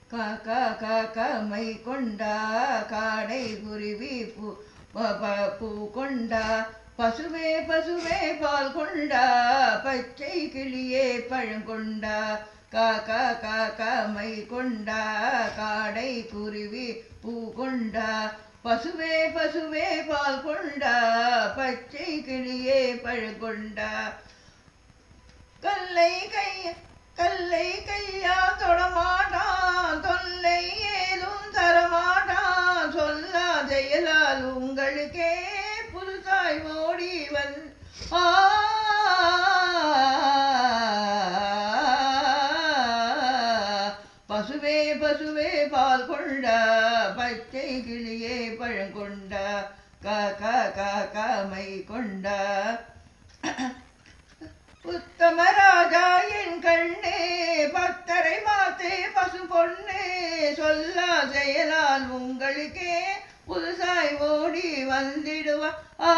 காக்கா காக்கா மை கொண்டா காடை குருவி பூ ப- ப- பூ கொண்டா பசுவே பசுவே பால் கொண்டா பச்சை கிளியே பழங்கொண்டா காக்கா காக்கா மை கொண்டா காடை குருவி பூ கொண்டா பசுவே பசுவே பால் கொண்டா பச்சை கிளியே பழங்கொண்டா கல்லை கைய கல்லை கையா தொடமாட்டான் தொல்லை ஏதும் தரமாட்டான் சொல்லா செயலால் உங்களுக்கே புதுசாய் ஓடி வந் ஆ பசுவே பசுவே பால் கொண்டா பச்சை கிளியே பழங்கொண்டா காக்கா காக்கா மை கொண்டா உத்தம ராஜா என் கண்ணே பத்தரை மாத்தே பசு பொண்ணே சொல்லா செயலால் உங்களுக்கே புதுசாய் ஓடி வந்திடுவா ஆ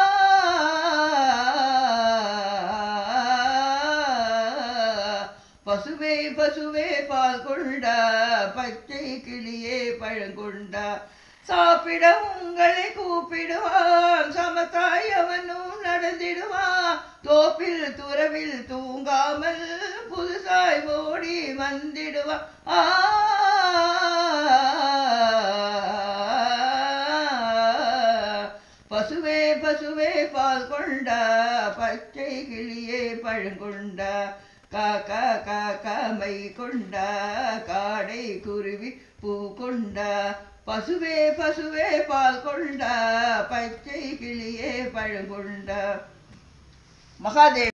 பசுவே பசுவே பால் கொண்டா பச்சை கிளியே பழங்கொண்டா சாப்பிட உங்களை கூப்பிடுவான் சமத்தாய் அவனும் நடந்திடுவான் தோப்பில் துறவில் தூங்காமல் புதுசாய் ஓடி வந்திடுவான் ஆ பசுவே பசுவே பால் கொண்டா பச்சை கிளியே பழங்கொண்டா காக்கா காக்கா மை கொண்டா காடை குருவி பூ கொண்டா பசுவே பசுவே பால் கொண்டா பச்சை கிளியே பழங்கொண்டா மகாதேவ்